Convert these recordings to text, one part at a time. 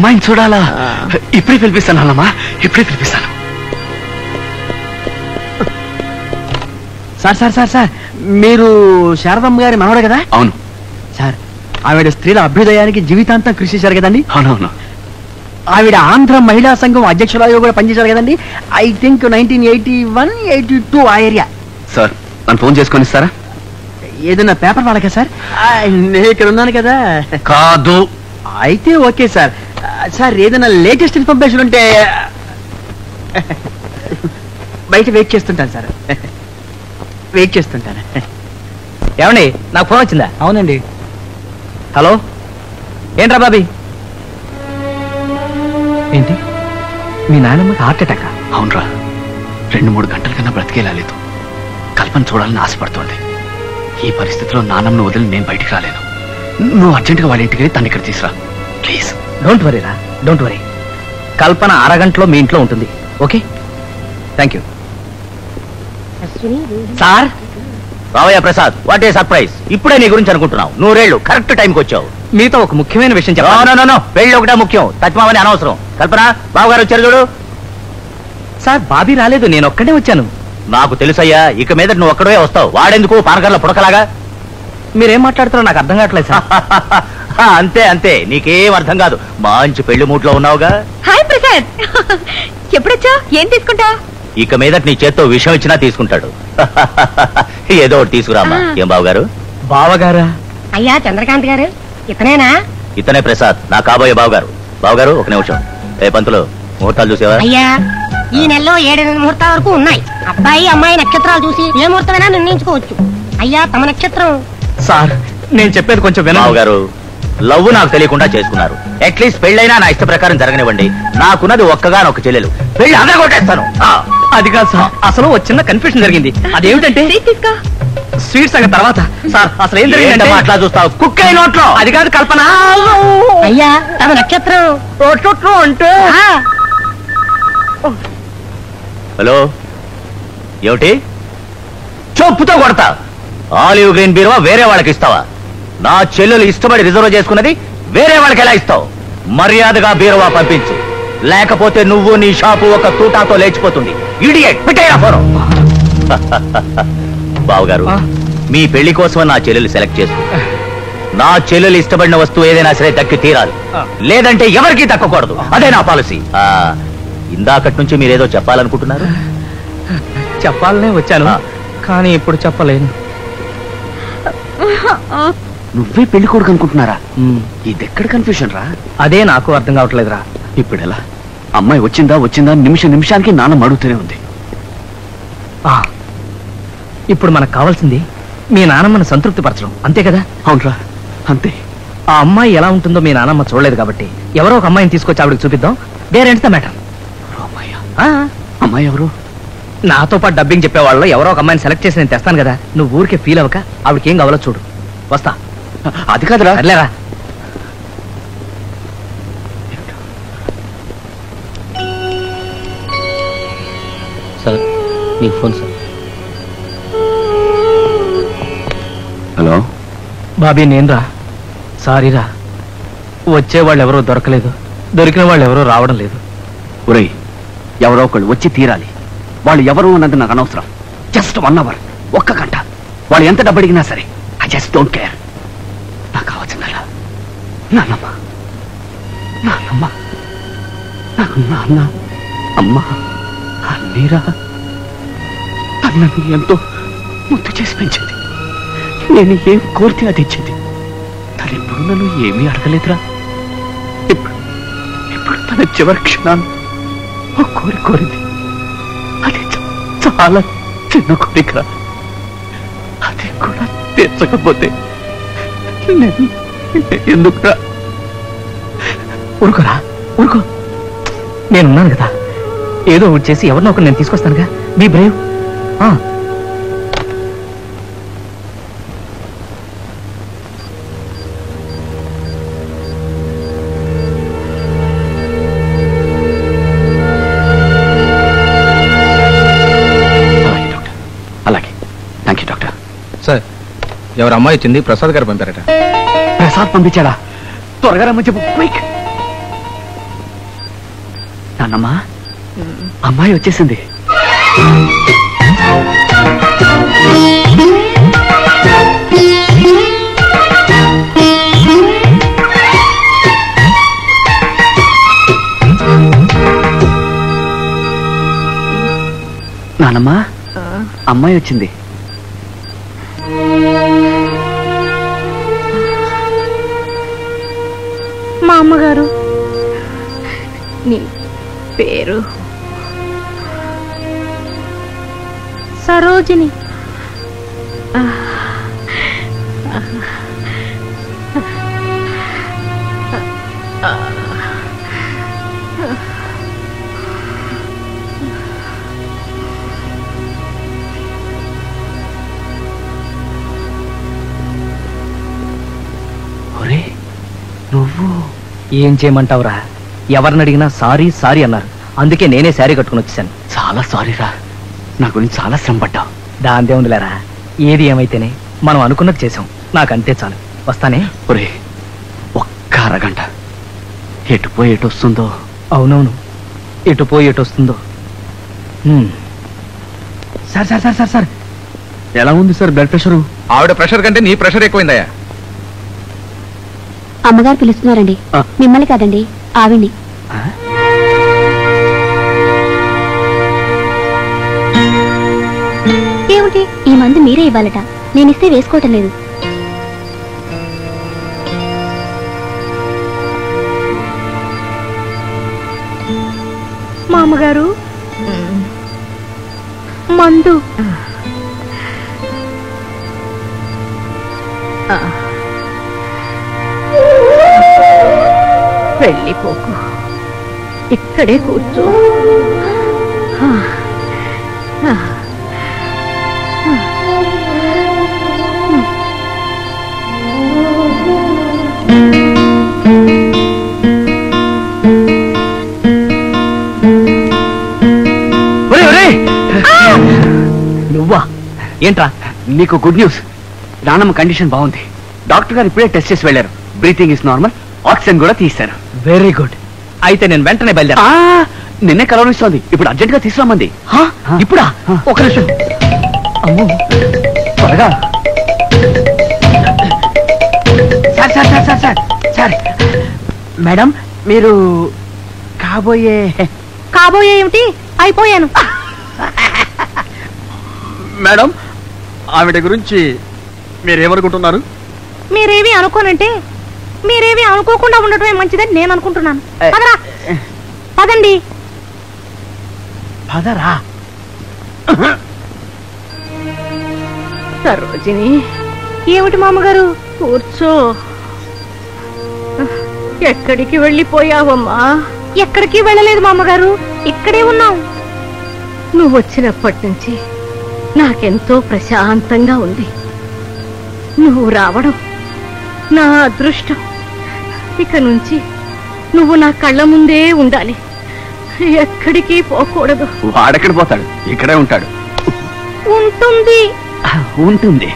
అమ్మాయిని చూడాలా ఆ. ఇప్పుడే పిలిపిస్తాను నాన్నమ్మా ఇప్పుడే పిలిపిస్తాను సార్ సార్ సార్ సార్ మీరు శారదమ్మ గారి మనవడే కదా అవును సార్ ఆవిడ స్త్రీల అభ్యుదయానికి జీవితాంతం కృషి చేశారు కదండి అవునవును ఆవిడ ఆంధ్ర మహిళా సంఘం అధ్యక్షురాలు కూడా పనిచేశారు కదండి I think nineteen eighty one eighty two ఆ ఏరియా సార్ నన్ను ఫోన్ చేసుకొని ఇస్తారా ఏదైనా పేపర్ వాళ్ళకా సార్ ఆ, నేను ఇక్కడ ఉన్నాను కదా కాదు అయితే ఓకే సార్ ఆ, సార్ ఏదైనా లేటెస్ట్ ఇన్ఫర్మేషన్ ఉంటే బయట వెయిట్ చేస్తుంటాను సార్ వెయిట్ చేస్తుంటాను ఏమండి నాకు ఫోన్ వచ్చిందా అవునండి హలో ఏంట్రా బాబీ ఏంటి మీ నాన్నమ్మకి హార్ట్ అటాక్ అవునరా రెండు మూడు గంటల కన్నా బ్రతికేలా లేదు కల్పన చూడాలని ఆశపడుతోంది ఈ పరిస్థితిలో నాన్నమ్మను వదిలి నేను బయటికి రాలేను నువ్వు అర్జెంటుగా వాళ్ళ ఇంటికి వెళ్ళి తను ఇక్కడ తీసురా ప్లీజ్ డోంట్ వరీ రా డోంట్ వరీ కల్పన అరగంటలో మీ ఇంట్లో ఉంటుంది ఓకే థ్యాంక్ యూ సార్ రావయ్య ప్రసాద్ వాట్ ఏ సర్ప్రైజ్ ఇప్పుడే నీ గురించి అనుకుంటున్నావు నూరేళ్లు కరెక్ట్ టైంకి వచ్చావు మీతో ఒక ముఖ్యమైన విషయం నో, చెప్పాలి నో, నో, నో. పెళ్లి ఒకటే ముఖ్యం తత్మామని అనవసరం కల్పన బావగారు వచ్చారు చూడు సార్ బాబీ రాలేదు నేను ఒక్కడే వచ్చాను నాకు తెలుసయ్యా ఇక మీద నువ్వు ఒక్కడే వస్తావు వాడెందుకు పానకర్ల పుడకలాగా మీరేం మాట్లాడుతున్నారో నాకు అర్థం కావట్లేదు సార్ హా, అంతే అంతే నీకేం అర్థం కాదు మంచి పెళ్లి మూట్లో ఉన్నావుగా హాయ్ ప్రసాద్ ఎప్పుడొచ్చా ఏం తీసుకుంటా ఇక మీద నీ చేత్తో విషయం ఇచ్చినా తీసుకుంటాడు ఏదో ఒకటి తీసుకురామ్మా ఆ. ఏం బావగారు బావగారా అయ్యా చంద్రకాంత్ గారు ఇతనేనా ఇతనే ప్రసాద్ నా కాబోయే బావగారు బావగారు ఒక నిమిషం ఏ పంతులు ముహూర్తాలు చూసేవా అయ్యా ఈ నెలలో ఏడెనిమిది ముహూర్తాల వరకు ఉన్నాయి అబ్బాయి అమ్మాయి నక్షత్రాలు చూసి ఏ ముహూర్తమైనా నిర్ణయించుకోవచ్చు అయ్యా తమ నక్షత్రం సార్ నేను చెప్పేది కొంచెం వినండి బావగారు లవ్ నాకు తెలియకుండా చేసుకున్నారు అట్లీస్ట్ పెళ్ళైనా నా ఇష్ట ప్రకారం జరగనివ్వండి నాకున్నది ఒక్కగానొక్క చెల్లెలు పెళ్లి అందరూ కొట్టేస్తాను ఆ. అది కాదు సార్ అసలు ఒక చిన్న కన్ఫ్యూషన్ జరిగింది అదేమిటంటే సీట్ తీసుకో స్వీట్ సంగతి తర్వాత సార్ అసలు ఏం జరిగిందంటే ఏంటమ్మా అట్లా చూస్తావు కుక్క నోట్లో అది కాదు కల్పన అయ్యా తమ నక్షత్రం అంటే ఆ, హలో ఏమిటి చెప్పుతో కొడతా ఆలివ్ గ్రీన్ బీరువా వేరే వాళ్ళకి ఇస్తావా నా చెల్లెలు ఇష్టపడి రిజర్వ్ చేసుకున్నది వేరే వాళ్ళకి ఎలా ఇస్తావు మర్యాదగా బీరువా పంపించు లేకపోతే నువ్వు నీ షాపు ఒక తూటాతో లేచిపోతుంది ఇడియట్ పెట్టేయా ఫోను బావగారు ఆ? మీ పెళ్లి కోసం నా చెల్లెలు సెలెక్ట్ చేసుకో నా చెల్లెలు ఇష్టపడిన వస్తువు ఏదైనా సరే దక్కి తీరాలి ఆ. లేదంటే ఎవరికీ దక్కకూడదు అదే నా పాలసీ ఆ, ఇందాకటి నుంచి మీరేదో చెప్పాలనుకుంటున్నారు చెప్పాలనే వచ్చాను ఆ. కానీ ఇప్పుడు చెప్పలేను నువ్వే పెళ్లి కొడుకు అనుకుంటున్నారా ఇది ఎక్కడ కన్ఫ్యూషన్ రా అదే నాకు అర్థం కావట్లేదురా ఇప్పుడు ఎలా అమ్మాయి వచ్చిందా వచ్చిందా నిమిషం నిమిషానికి నాన్న అడుగుతూనే ఉంది ఆ, ఇప్పుడు మనకు కావాల్సింది మీ నానమ్మను సంతృప్తిపరచడం అంతే కదా అవునరా అంతే ఆ అమ్మాయి ఎలా ఉంటుందో మీ నానమ్మ చూడలేదు కాబట్టి ఎవరో ఒక అమ్మాయిని తీసుకొచ్చి ఆవిడకి చూపిద్దాం దేర్ ఎండ్స్ ద మ్యాటర్ అమ్మాయి అమ్మాయి ఎవరు నాతో పాటు డబ్బింగ్ చెప్పేవాళ్ళు ఎవరో ఒక అమ్మాయిని సెలెక్ట్ చేసి నేను తెస్తాను కదా నువ్వు ఊరికే ఫీల్ అవ్వక ఆవిడకి ఏం కావాలో చూడు వస్తా అది కాదురా సర్లేరా సార్ మీకు ఫోన్ సార్ హలో బాబీ నేనురా సారీరా వచ్చేవాళ్ళు ఎవరో దొరకలేదు దొరికిన వాళ్ళు ఎవరో రావడం లేదు ఒరేయ్ ఎవరో ఒకళ్ళు వచ్చి తీరాలి వాళ్ళు ఎవరు అన్నది నాకు అనవసరం జస్ట్ వన్ అవర్ ఒక్క గంట వాళ్ళు ఎంత డబ్బు అడిగినా సరే ఐ జస్ట్ డోంట్ కేర్ నాకు కావాల్సిందల్లా నాన్నమ్మ నాన్నమ్మ నాకు నాన్న అమ్మ అన్నీరా తను నన్ను ఎంతో ముద్దు చేసి పెంచింది నేను ఏం కోరితే అది ఇచ్చింది తను ఎప్పుడు నన్ను ఏమీ అడగలేదురా ఇప్పుడు ఇప్పుడు తన చివరి క్షణాన్ని ఓ కోరి కోరింది అది చ- చాలా చిన్న కోరిక అది కూడా తీర్చకపోతే నేను ఎందుకురా ఊరుకోరా ఊరుకో నేనున్నాను కదా ఏదో ఒకటి చేసి ఎవరినో ఒకరు నేను తీసుకొస్తానుగా బీ బ్రేవ్ అలాగే డాక్టర్ అలాగే థ్యాంక్ యూ డాక్టర్ సార్ ఎవరు అమ్మాయి వచ్చింది ప్రసాద్ గారు పంపారట ప్రసాద్ పంపించాడా త్వరగా రమ్మని చెప్పు క్విక్ నాన్నమ్మా అమ్మాయి వచ్చేసింది నానమ్మా అమ్మాయి వచ్చింది మా అమ్మగారు నీ పేరు సరోజిని ఒరే నువ్వు ఏం చేయమంటావురా ఎవరిని అడిగినా సారీ సారీ అన్నారు అందుకే నేనే శారీ కట్టుకుని వచ్చాను చాలా సారీరా నా గురించి చాలా శ్రమ పడ్డావు దాందే ఉందిలేరా ఏది ఏమైతేనే మనం అనుకున్నది చేసాం నాకంతే చాలు వస్తానే ఒరే ఒక్క అరగంట ఎటు పోయి ఎటు వస్తుందో అవునవును ఎటు పోయి ఎటు వస్తుందో హ్మ్. Sir sir sir sir sir ఎలా ఉంది సార్ బ్లడ్ ప్రెషరు ఆవిడ ప్రెషర్ కంటే నీ ప్రెషర్ ఎక్కువైందయ్యా అమ్మగారు పిలుస్తున్నారండి ఆ. మిమ్మల్ని కాదండి ఆవిడ్ని ఏమిటి ఈ మందు మీరే ఇవ్వాలట నేనిస్తే వేసుకోవటం లేదు మా అమ్మగారు మందు వెళ్ళిపోకు ఇక్కడే కూర్చో ఆ, ఆ, ఆ. ఒరే ఒరే నువ్వా ఏంట్రా నీకు గుడ్ న్యూస్ నానమ్మ కండిషన్ బాగుంది డాక్టర్ గారు ఇప్పుడే టెస్ట్ చేసి వెళ్ళారు బ్రీతింగ్ ఇస్ నార్మల్ ఆక్సిజన్ కూడా తీశారు వెరీ గుడ్ అయితే నేను వెంటనే బయలుదేరా ఆ, నిన్నే కలవరిస్తోంది ఇప్పుడు అర్జెంట్ గా తీసుకురామంది ఇప్పుడా ఒక నిమిషం అమ్మో త్వరగా sir sir sir sir sir sir madam మీరు కాబోయే కాబోయే ఏమిటి అయిపోయాను మేడం ఆవిడ గురించి మీరేమనుకుంటున్నారు మీరేవి అనుకోనంటే మీరేవి అనుకోకుండా ఉండటమే మంచిదని నేను అనుకుంటున్నాను ఏ. పదరా పదండి పదరా సరోజిని ఏమిటి మామగారు కూర్చో ఎక్కడికి వెళ్ళిపోయావమ్మా ఎక్కడికి వెళ్ళలేదు మామగారు ఇక్కడే ఉన్నాం నువ్వు వచ్చినప్పటి నుంచి నాకెంతో ప్రశాంతంగా ఉంది నువ్వు రావడం నా అదృష్టం ఇక నుంచి నువ్వు నా కళ్ళ ముందే ఉండాలి ఎక్కడికి పోకూడదు వాడెక్కడ పోతాడు ఇక్కడే ఉంటాడు ఉంటుంది ఉంటుంది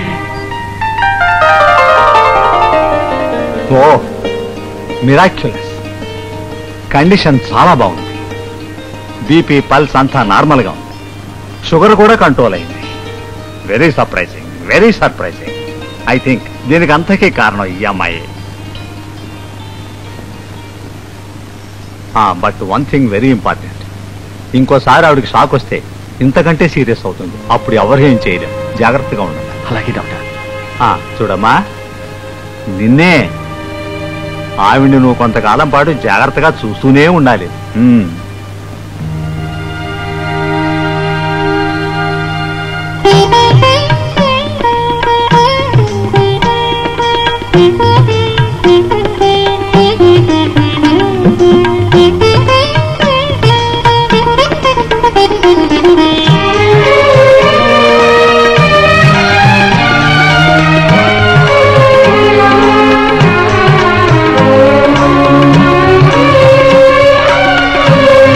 ఓ మిరాక్యులస్ కండిషన్ చాలా బాగుంది బీపీ పల్స్ అంతా నార్మల్గా ఉంది షుగర్ కూడా కంట్రోల్ అయింది very surprising very surprising I think దీనికి అంతకీ కారణం ఈ అమ్మాయి but one thing very important ఇంకోసారి ఆవిడకి షాక్ వస్తే ఇంతకంటే సీరియస్ అవుతుంది అప్పుడు ఎవరు ఏం చేయలేం జాగ్రత్తగా ఉండాలి అలాగే డాక్టర్ ఆ, చూడమ్మా నిన్నే ఆవిడ్ని నువ్వు కొంతకాలం పాటు జాగ్రత్తగా చూస్తూనే ఉండాలి ఉమ్. ఆ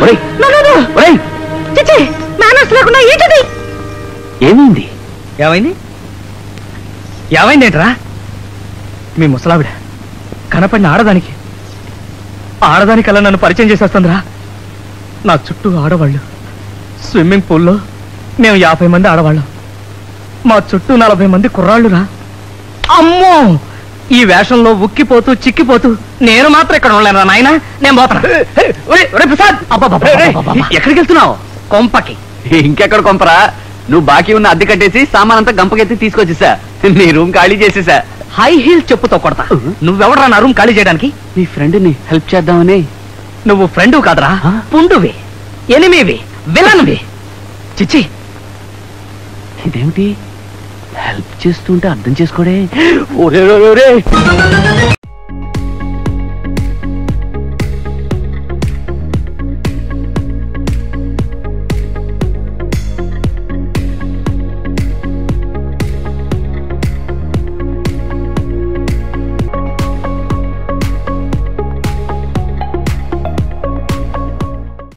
ఒరేయ్, ఒరేయ్, చిచ్చి మేనర్స్ లేకుండా ఏంటిది ఏమైంది ఏమైంది ఏమైంది ఏంట్రా మీ ముసలావిడ కనపడిన ఆడదానికి ఆడదానికల్లా నన్ను పరిచయం చేసేస్తుందిరా నా చుట్టూ ఆడవాళ్ళు స్విమ్మింగ్ పూల్లో మేము యాభై మంది ఆడవాళ్ళం మా చుట్టూ నలభై మంది కుర్రాళ్ళురా అమ్మో ఈ వేషంలో ఉక్కిపోతూ చిక్కిపోతూ నేను మాత్రం ఇక్కడ ఉండలేను నాయన నేను పోతాను ఒరేయ్, ఒరేయ్ ప్రసాద్ అబ్బబ్బబ్బబ్బబ్బబ్బ. ఎక్కడికి వెళ్తున్నావు కొంపకి ఇంకెక్కడ కొంపరా నువ్వు బాకీ ఉన్న అద్దె కట్టేసి సామాన్ అంతా గంపకెత్తి తీసుకొచ్చేసా నీ రూమ్ ఖాళీ చేసేసా హై హీల్ చెప్పుతో కొడతా నువ్వెవడరా నా రూమ్ ఖాళీ చేయడానికి నీ ఫ్రెండ్ ని హెల్ప్ చేద్దామని నువ్వు ఫ్రెండ్ కాదురా ఆ? పుండువి ఎనిమివి విలన్వి చిచ్చి ఇదేమిటి హెల్ప్ చేస్తుంటే అర్థం చేసుకోడే ఒరే ఒరే, ఒరే